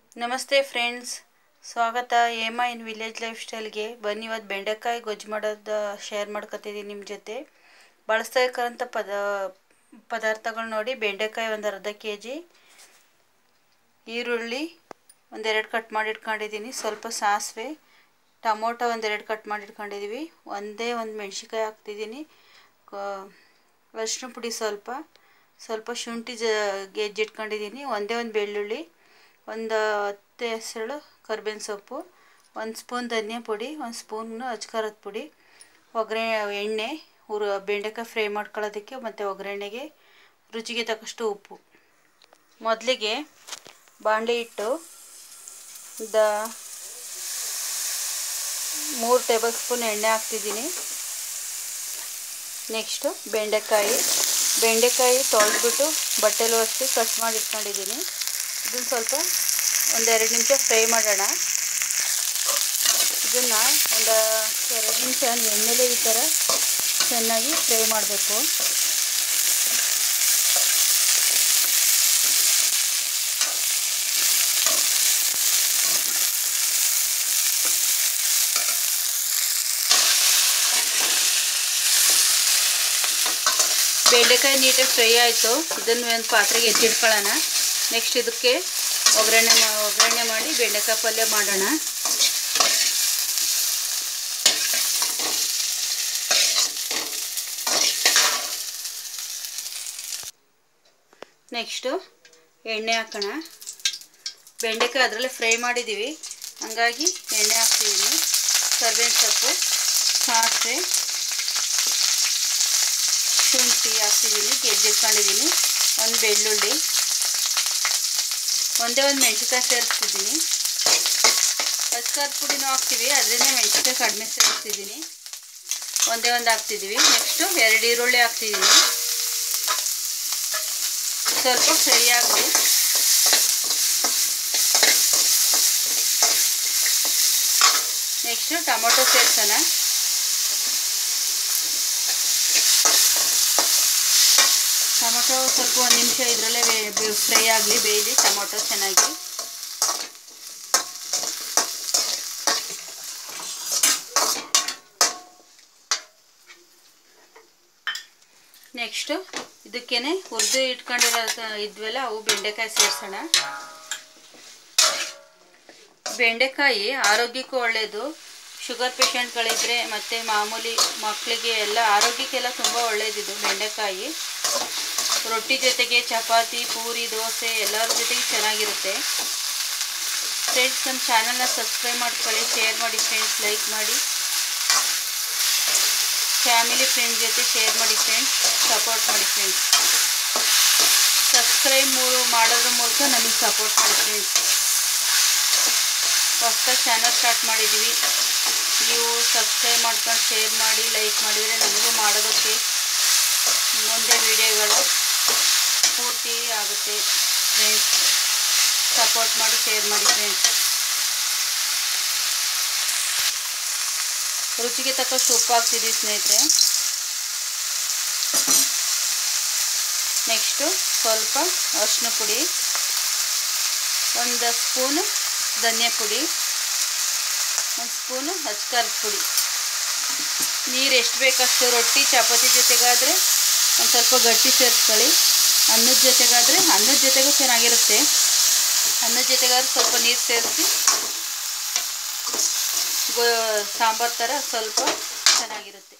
ನಮಸ್ತೆ ಫ್ರೆಂಡ್ಸ್ ಸ್ವಾಗತ ಏಮಾ ಇನ್ village life ಸ್ಟೈಲ್ಗೆ ಬನ್ನಿ ಇವತ್ತು ಬೆಂಡೆಕಾಯಿ ಗೊಜ್ಜು ಮಾಡೋದು ಶೇರ್ ಮಾಡ್ಕೊತಿದ್ದೀನಿ ನಿಮ್ಮ ಜೊತೆ ಬಳಸ್ತಾ ಇರೋಂಥ ಪದ ಪದಾರ್ಥಗಳು ನೋಡಿ ಬೆಂಡೆಕಾಯಿ ಒಂದು ಅರ್ಧ ಕೆ ಜಿ ಈರುಳ್ಳಿ ಒಂದೆರಡು ಕಟ್ ಮಾಡಿ ಇಟ್ಕೊಂಡಿದ್ದೀನಿ ಸ್ವಲ್ಪ ಸಾಸಿವೆ ಟೊಮೊಟೊ ಒಂದೆರಡು ಕಟ್ ಮಾಡಿ ಇಟ್ಕೊಂಡಿದ್ದೀವಿ ಒಂದೇ ಒಂದು ಮೆಣಸಿನ್ಕಾಯಿ ಹಾಕ್ತಿದ್ದೀನಿ ಅರಿಶಿನ ಪುಡಿ ಸ್ವಲ್ಪ ಸ್ವಲ್ಪ ಶುಂಠಿ ಜ ಗೆಜ್ಜಿಟ್ಕೊಂಡಿದ್ದೀನಿ ಒಂದೇ ಒಂದು ಬೆಳ್ಳುಳ್ಳಿ ಒಂದು ಹತ್ತು ಹೆಸರು ಕರ್ಬೇವಿನ ಸೊಪ್ಪು ಒಂದು ಸ್ಪೂನ್ ಧನಿಯಾ ಪುಡಿ ಒಂದು ಸ್ಪೂನು ಅಚ್ಕಾರದ ಪುಡಿ ಒಗ್ಗರಣೆ ಎಣ್ಣೆ ಉರು ಬೆಂಡೆಕಾಯಿ ಫ್ರೈ ಮಾಡ್ಕೊಳ್ಳೋದಕ್ಕೆ ಮತ್ತು ಒಗ್ಗರಣೆಗೆ ರುಚಿಗೆ ತಕ್ಕಷ್ಟು ಉಪ್ಪು ಮೊದಲಿಗೆ ಬಾಣಲೆ ಇಟ್ಟು ದ ಮೂರು ಟೇಬಲ್ ಸ್ಪೂನ್ ಎಣ್ಣೆ ಹಾಕ್ತಿದ್ದೀನಿ ನೆಕ್ಸ್ಟು ಬೆಂಡೆಕಾಯಿ ಬೆಂಡೆಕಾಯಿ ತೊಳೆದ್ಬಿಟ್ಟು ಬಟ್ಟೆಲಿ ಒರೆಸಿ ಕಟ್ ಮಾಡಿ ಇಟ್ಕೊಂಡಿದ್ದೀನಿ ಇದನ್ನು ಸ್ವಲ್ಪ ಒಂದೆರಡು ನಿಮಿಷ ಫ್ರೈ ಮಾಡೋಣ ಇದನ್ನು ಒಂದು ಎರಡು ನಿಮಿಷ ಎಣ್ಣೆಲೇ ಈ ಥರ ಚೆನ್ನಾಗಿ ಫ್ರೈ ಮಾಡಬೇಕು ಬೆಂಡೆಕಾಯಿ ನೀಟಾಗಿ ಫ್ರೈ ಆಯಿತು ಇದನ್ನು ಒಂದು ಪಾತ್ರೆಗೆ ಎತ್ತಿಟ್ಕೊಳ್ಳೋಣ ನೆಕ್ಸ್ಟ್ ಇದಕ್ಕೆ ಒಗ್ಗರಣೆ ಮಾ ಒಗ್ಗರಣೆ ಮಾಡಿ ಬೆಂಡೆಕಾಯಿ ಪಲ್ಯ ಮಾಡೋಣ ನೆಕ್ಸ್ಟು ಎಣ್ಣೆ ಹಾಕೋಣ ಬೆಂಡೆಕಾಯಿ ಅದರಲ್ಲೇ ಫ್ರೈ ಮಾಡಿದ್ದೀವಿ ಹಂಗಾಗಿ ಎಣ್ಣೆ ಹಾಕ್ತಿದ್ದೀನಿ ಕರ್ಬೇವಿನ ಸೊಪ್ಪು ಸಾಸಿವೆ ಶುಂಠಿ ಹಾಕ್ತಿದ್ದೀನಿ ಗೆಜ್ಜಿಟ್ಕೊಂಡಿದ್ದೀನಿ ಒಂದು ಬೆಳ್ಳುಳ್ಳಿ ಒಂದೇ ಒಂದು ಮೆಣಸಿನ್ಕಾಯಿ ಸೇರಿಸ್ತಿದ್ದೀನಿ ಅಚ್ಕಾರದ ಪುಡಿನೂ ಹಾಕ್ತೀವಿ ಅದರಿಂದ ಮೆಣಸಿನ್ಕಾಯಿ ಕಡಿಮೆ ಸೇರಿಸ್ತಿದ್ದೀನಿ ಒಂದೇ ಒಂದು ಹಾಕ್ತಿದ್ದೀವಿ ನೆಕ್ಸ್ಟು ಎರಡು ಈರುಳ್ಳಿ ಹಾಕ್ತಿದ್ದೀನಿ ಸ್ವಲ್ಪ ಫ್ರೈ ಆಗಲಿ ನೆಕ್ಸ್ಟು ಟೊಮೊಟೊ ಸೇರಿಸೋಣ ಟೊಮೊಟೊ ಸ್ವಲ್ಪ ಒಂದು ನಿಮಿಷ ಇದರಲ್ಲೇ ಫ್ರೈ ಆಗಲಿ ಬೇಯಲಿ ಟೊಮೊಟೊ ಚೆನ್ನಾಗಿ ನೆಕ್ಸ್ಟು ಇದಕ್ಕೇನೆ ಹುರಿದು ಇಟ್ಕೊಂಡಿರೋ ಇದ್ವಲ್ಲ ಅವು ಬೆಂಡೆಕಾಯಿ ಸೇರಿಸೋಣ ಬೆಂಡೆಕಾಯಿ ಆರೋಗ್ಯಕ್ಕೂ ಒಳ್ಳೆಯದು ಶುಗರ್ ಪೇಷಂಟ್ಗಳಿದ್ರೆ ಮತ್ತು ಮಾಮೂಲಿ ಮಕ್ಕಳಿಗೆ ಎಲ್ಲ ಆರೋಗ್ಯಕ್ಕೆಲ್ಲ ತುಂಬ ಒಳ್ಳೆಯದಿದು ಬೆಂಡೆಕಾಯಿ ರೊಟ್ಟಿ ಜೊತೆಗೆ ಚಪಾತಿ ಪೂರಿ ದೋಸೆ ಎಲ್ಲರ ಜೊತೆಗೆ ಚೆನ್ನಾಗಿರುತ್ತೆ ಫ್ರೆಂಡ್ಸ್ ನಮ್ಮ ಚಾನಲ್ನ ಸಬ್ಸ್ಕ್ರೈಬ್ ಮಾಡ್ಕೊಳ್ಳಿ ಶೇರ್ ಮಾಡಿ ಫ್ರೆಂಡ್ಸ್ ಲೈಕ್ ಮಾಡಿ ಫ್ಯಾಮಿಲಿ ಫ್ರೆಂಡ್ಸ್ ಜೊತೆ ಶೇರ್ ಮಾಡಿ ಫ್ರೆಂಡ್ಸ್ ಸಪೋರ್ಟ್ ಮಾಡಿ ಫ್ರೆಂಡ್ಸ್ ಸಬ್ಸ್ಕ್ರೈಬ್ ಮಾಡೋದ್ರ ಮೂಲಕ ನಮಗೆ ಸಪೋರ್ಟ್ ಮಾಡಿ ಫ್ರೆಂಡ್ಸ್ ಹೊಸ್ದಾಗಿ ಚಾನಲ್ ಸ್ಟಾರ್ಟ್ ಮಾಡಿದ್ದೀವಿ ನೀವು ಸಬ್ಸ್ಕ್ರೈಬ್ ಮಾಡ್ಕೊಂಡು ಶೇರ್ ಮಾಡಿ ಲೈಕ್ ಮಾಡಿದರೆ ನಮಗೂ ಮಾಡೋದಕ್ಕೆ ಮುಂದೆ ವಿಡಿಯೋಗಳು ಪೂರ್ತಿ ಆಗುತ್ತೆ ಫ್ರೆಂಡ್ಸ್ ಸಪೋರ್ಟ್ ಮಾಡಿ ಶೇರ್ ಮಾಡಿ ಫ್ರೆಂಡ್ಸ್ ರುಚಿಗೆ ತಕ್ಕಷ್ಟು ಉಪ್ಪು ಹಾಕ್ತಿದ್ದೀವಿ ಸ್ನೇಹಿತರೆ ನೆಕ್ಸ್ಟು ಸ್ವಲ್ಪ ಅರಿಶಿನ ಪುಡಿ ಒಂದು ಸ್ಪೂನು ಧನಿಯಾ ಪುಡಿ ಒಂದು ಸ್ಪೂನು ಹಚ್ಕಾರದ ಪುಡಿ ನೀರು ಎಷ್ಟು ಬೇಕಷ್ಟು ರೊಟ್ಟಿ ಚಪಾತಿ ಜೊತೆಗಾದರೆ ಒಂದು ಸ್ವಲ್ಪ ಗಟ್ಟಿ ಸೇರಿಸ್ಕೊಳ್ಳಿ ಅನ್ನದ ಜೊತೆಗಾದರೆ ಅನ್ನದ ಜೊತೆಗೂ ಚೆನ್ನಾಗಿರುತ್ತೆ ಅನ್ನದ ಜೊತೆಗಾದ್ರೆ ಸ್ವಲ್ಪ ನೀರು ಸೇರಿಸಿ ಗೋ ಸಾಂಬಾರು ಥರ ಸ್ವಲ್ಪ ಚೆನ್ನಾಗಿರುತ್ತೆ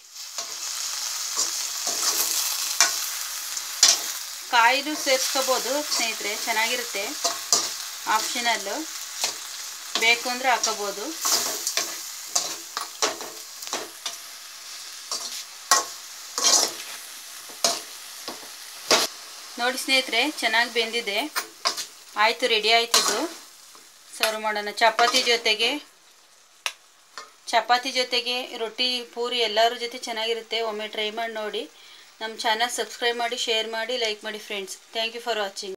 ಕಾಯಿನೂ ಸೇರಿಸ್ಕೋಬೋದು ಸ್ನೇಹಿತರೆ ಚೆನ್ನಾಗಿರುತ್ತೆ ಆಪ್ಷನಲ್ಲು ಬೇಕು ಅಂದರೆ ಹಾಕೋಬೋದು ನೋಡಿ ಸ್ನೇಹಿತರೆ ಚೆನ್ನಾಗಿ ಬೆಂದಿದೆ ಆಯಿತು ರೆಡಿ ಆಯ್ತಿದ್ದು ಸರ್ವ್ ಮಾಡೋಣ ಚಪಾತಿ ಜೊತೆಗೆ ಚಪಾತಿ ಜೊತೆಗೆ ರೊಟ್ಟಿ ಪೂರಿ ಎಲ್ಲರ ಜೊತೆ ಚೆನ್ನಾಗಿರುತ್ತೆ ಒಮ್ಮೆ ಟ್ರೈ ಮಾಡಿ ನೋಡಿ ನಮ್ಮ ಚಾನಲ್ ಸಬ್ಸ್ಕ್ರೈಬ್ ಮಾಡಿ ಶೇರ್ ಮಾಡಿ ಲೈಕ್ ಮಾಡಿ friends thank you for watching